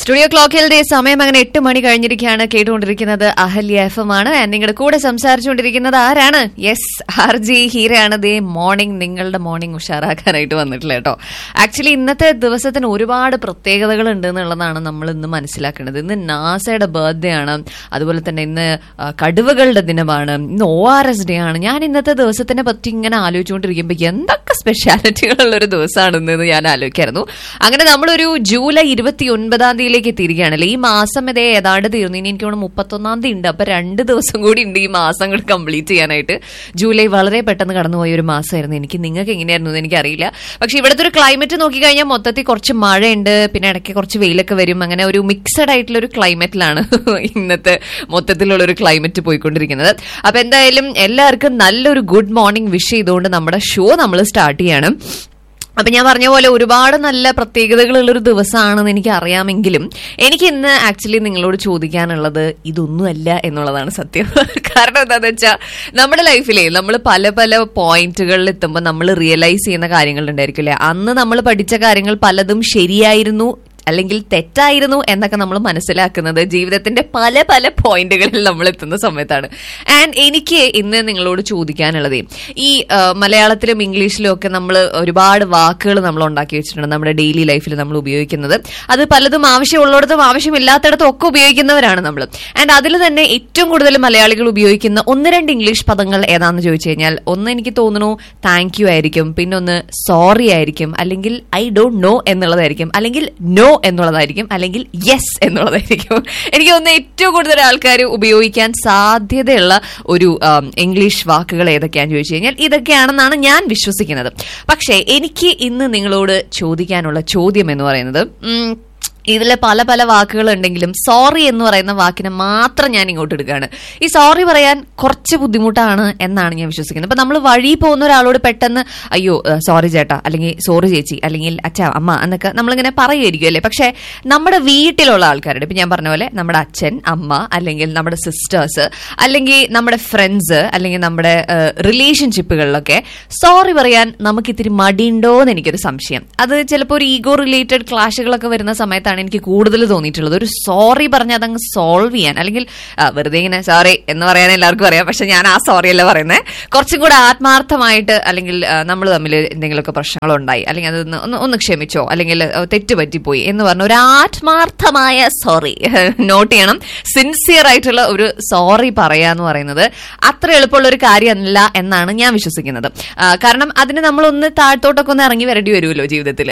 studio ക്ലോക്കിലെ സമയം അങ്ങനെ എട്ട് മണി കഴിഞ്ഞിരിക്കുകയാണ് കേട്ടുകൊണ്ടിരിക്കുന്നത് അഹല്യ എഫ് എം ആണ് And നിങ്ങളുടെ കൂടെ സംസാരിച്ചുകൊണ്ടിരിക്കുന്നത് ആരാണ് യെസ് ആർ ജി ഹീരയാണ് ദേ മോർണിംഗ് നിങ്ങളുടെ മോർണിംഗ് ഉഷാറാക്കാനായിട്ട് വന്നിട്ടില്ല കേട്ടോ ആക്ച്വലി ഇന്നത്തെ ദിവസത്തിന് ഒരുപാട് പ്രത്യേകതകൾ ഉണ്ട് എന്നുള്ളതാണ് നമ്മൾ ഇന്ന് മനസ്സിലാക്കേണ്ടത് ഇന്ന് നാസയുടെ ബർത്ത്ഡേ ആണ് അതുപോലെ തന്നെ ഇന്ന് ആ, കടുവകളുടെ ദിനമാണ് ഇന്ന് ഒ ആർ എസ് ഡേ ആണ് ഞാൻ ഇന്നത്തെ ദിവസത്തിനെ പറ്റി ഇങ്ങനെ ആലോചിച്ചുകൊണ്ടിരിക്കുമ്പോൾ എന്തൊക്കെ സ്പെഷ്യാലിറ്റികളുള്ള ഒരു ദിവസമാണെന്ന് ഞാൻ ആലോചിക്കായിരുന്നു അങ്ങനെ നമ്മളൊരു ജൂലൈ ഇരുപത്തി ഒൻപതാം തീയതിയിലേക്ക് എത്തിയിരിക്കുകയാണല്ലോ ഈ മാസം ഇതേ ഏതാണ്ട് തീർന്നു ഇനി എനിക്ക് തോന്നുന്നു മുപ്പത്തൊന്നാം തീയതി ഉണ്ട് അപ്പൊ രണ്ട് ദിവസം കൂടി ഉണ്ട് ഈ മാസം കൂടി കംപ്ലീറ്റ് ചെയ്യാനായിട്ട് ജൂലൈ വളരെ പെട്ടെന്ന് കടന്നുപോയ ഒരു മാസമായിരുന്നു എനിക്ക് നിങ്ങൾക്ക് എങ്ങനെയായിരുന്നു എന്ന് എനിക്കറിയില്ല പക്ഷെ ഇവിടുത്തെ ഒരു ക്ലൈമറ്റ് നോക്കിക്കഴിഞ്ഞാൽ മൊത്തത്തിൽ കുറച്ച് മഴയുണ്ട് പിന്നെ ഇടയ്ക്ക് കുറച്ച് വെയിലൊക്കെ വരും അങ്ങനെ ഒരു മിക്സഡ് ആയിട്ടുള്ള ഒരു ക്ലൈമറ്റിലാണ് ഇന്നത്തെ മൊത്തത്തിലുള്ള ഒരു ക്ലൈമറ്റ് പോയിക്കൊണ്ടിരിക്കുന്നത് അപ്പൊ എന്തായാലും എല്ലാവർക്കും നല്ലൊരു ഗുഡ് മോർണിംഗ് വിഷ് ചെയ്തുകൊണ്ട് നമ്മുടെ ഷോ നമ്മൾ സ്റ്റാർട്ട് ചെയ്യാണ് അപ്പൊ ഞാൻ പറഞ്ഞ പോലെ ഒരുപാട് നല്ല പ്രത്യേകതകളുള്ള ഒരു ദിവസമാണെന്ന് എനിക്ക് അറിയാമെങ്കിലും എനിക്ക് ഇന്ന് ആക്ച്വലി നിങ്ങളോട് ചോദിക്കാനുള്ളത് ഇതൊന്നുമല്ല എന്നുള്ളതാണ് സത്യം കാരണം എന്താണെന്ന് വെച്ചാൽ നമ്മുടെ ലൈഫിലെ നമ്മൾ പല പല പോയിന്റുകളിൽ എത്തുമ്പോൾ നമ്മൾ റിയലൈസ് ചെയ്യുന്ന കാര്യങ്ങൾ ഉണ്ടായിരിക്കില്ലേ അന്ന് നമ്മൾ പഠിച്ച കാര്യങ്ങൾ പലതും ശരിയായിരുന്നു അല്ലെങ്കിൽ തെറ്റായിരുന്നു എന്നൊക്കെ നമ്മൾ മനസ്സിലാക്കുന്നത് ജീവിതത്തിന്റെ പല പല പോയിന്റുകളിൽ നമ്മൾ എത്തുന്ന സമയത്താണ് ആൻഡ് എനിക്ക് ഇന്ന് നിങ്ങളോട് ചോദിക്കാനുള്ളത് ഈ ആ, മലയാളത്തിലും ഇംഗ്ലീഷിലും ഒക്കെ നമ്മൾ ഒരുപാട് വാക്കുകൾ നമ്മൾ ഉണ്ടാക്കി വെച്ചിട്ടുണ്ട് നമ്മുടെ ഡെയിലി ലൈഫിൽ നമ്മൾ ഉപയോഗിക്കുന്നത് അത് പലതും ആവശ്യമുള്ളിടത്തും ആവശ്യമില്ലാത്തിടത്തും ഒക്കെ ഉപയോഗിക്കുന്നവരാണ് നമ്മൾ ആൻഡ് അതിൽ തന്നെ ഏറ്റവും കൂടുതൽ മലയാളികൾ ഉപയോഗിക്കുന്ന ഒന്ന് രണ്ട് ഇംഗ്ലീഷ് പദങ്ങൾ ഏതാണെന്ന് ചോദിച്ചു കഴിഞ്ഞാൽ ഒന്ന് എനിക്ക് തോന്നുന്നു താങ്ക് യു ആയിരിക്കും പിന്നെ ഒന്ന് സോറി ആയിരിക്കും അല്ലെങ്കിൽ ഐ ഡോണ്ട് നോ എന്നുള്ളതായിരിക്കും അല്ലെങ്കിൽ നോ എന്നുള്ളതായിരിക്കും അല്ലെങ്കിൽ യെസ് എന്നുള്ളതായിരിക്കും എനിക്ക് തോന്നുന്നു ഏറ്റവും കൂടുതൽ ആൾക്കാർ ഉപയോഗിക്കാൻ സാധ്യതയുള്ള ഒരു ആം, ഇംഗ്ലീഷ് വാക്കുകൾ ഏതൊക്കെയാണെന്ന് ചോദിച്ചു കഴിഞ്ഞാൽ ഇതൊക്കെയാണെന്നാണ് ഞാൻ വിശ്വസിക്കുന്നത് പക്ഷേ എനിക്ക് ഇന്ന് നിങ്ങളോട് ചോദിക്കാനുള്ള ചോദ്യം എന്ന് പറയുന്നത് ഉം, ഇതിലെ പല പല വാക്കുകൾ ഉണ്ടെങ്കിലും സോറി എന്ന് പറയുന്ന വാക്കിനെ മാത്രം ഞാൻ ഇങ്ങോട്ട് എടുക്കുകയാണ് ഈ സോറി പറയാൻ കുറച്ച് ബുദ്ധിമുട്ടാണ് എന്നാണ് ഞാൻ വിശ്വസിക്കുന്നത് ഇപ്പൊ നമ്മൾ വഴി പോകുന്ന ഒരാളോട് പെട്ടെന്ന് അയ്യോ സോറി ചേട്ടാ അല്ലെങ്കിൽ സോറി ചേച്ചി അല്ലെങ്കിൽ അച്ഛ അമ്മ എന്നൊക്കെ നമ്മളിങ്ങനെ പറയുമായിരിക്കും അല്ലേ പക്ഷെ നമ്മുടെ വീട്ടിലുള്ള ആൾക്കാരുടെ ഇപ്പൊ ഞാൻ പറഞ്ഞ പോലെ നമ്മുടെ അച്ഛൻ അമ്മ അല്ലെങ്കിൽ നമ്മുടെ സിസ്റ്റേഴ്സ് അല്ലെങ്കിൽ നമ്മുടെ ഫ്രണ്ട്സ് അല്ലെങ്കിൽ നമ്മുടെ റിലേഷൻഷിപ്പുകളിലൊക്കെ സോറി പറയാൻ നമുക്ക് ഇത്തിരി മടിയുണ്ടോ എന്ന് എനിക്കൊരു സംശയം അത് ചിലപ്പോൾ ഒരു ഈഗോ റിലേറ്റഡ് ക്ലാഷുകളൊക്കെ വരുന്ന സമയത്താണ് എനിക്ക് കൂടുതൽ തോന്നിയിട്ടുള്ളത് ഒരു സോറി പറഞ്ഞ് അതങ്ങ് സോൾവ് ചെയ്യാൻ അല്ലെങ്കിൽ ആ, വെറുതെ ഇങ്ങനെ സോറി എന്ന് പറയാൻ എല്ലാവർക്കും അറിയാം പക്ഷെ ഞാൻ ആ സോറി അല്ല പറയുന്നത് കുറച്ചും കൂടെ ആത്മാർത്ഥമായിട്ട് അല്ലെങ്കിൽ നമ്മൾ തമ്മിൽ എന്തെങ്കിലുമൊക്കെ പ്രശ്നങ്ങളുണ്ടായി അല്ലെങ്കിൽ അതൊന്ന് ഒന്ന് ഒന്ന് ക്ഷമിച്ചോ അല്ലെങ്കിൽ ആ, തെറ്റ് പറ്റിപ്പോയി എന്ന് പറഞ്ഞ ഒരു ആത്മാർത്ഥമായ സോറി നോട്ട് ചെയ്യണം സിൻസിയർ ആയിട്ടുള്ള ഒരു സോറി പറയാന്ന് പറയുന്നത് അത്ര എളുപ്പമുള്ള ഒരു കാര്യമല്ല എന്നാണ് ഞാൻ വിശ്വസിക്കുന്നത് ആ, കാരണം അതിന് നമ്മളൊന്ന് താഴ്ത്തോട്ടൊക്കെ ഒന്ന് ഇറങ്ങി വരേണ്ടി വരുമല്ലോ ജീവിതത്തിൽ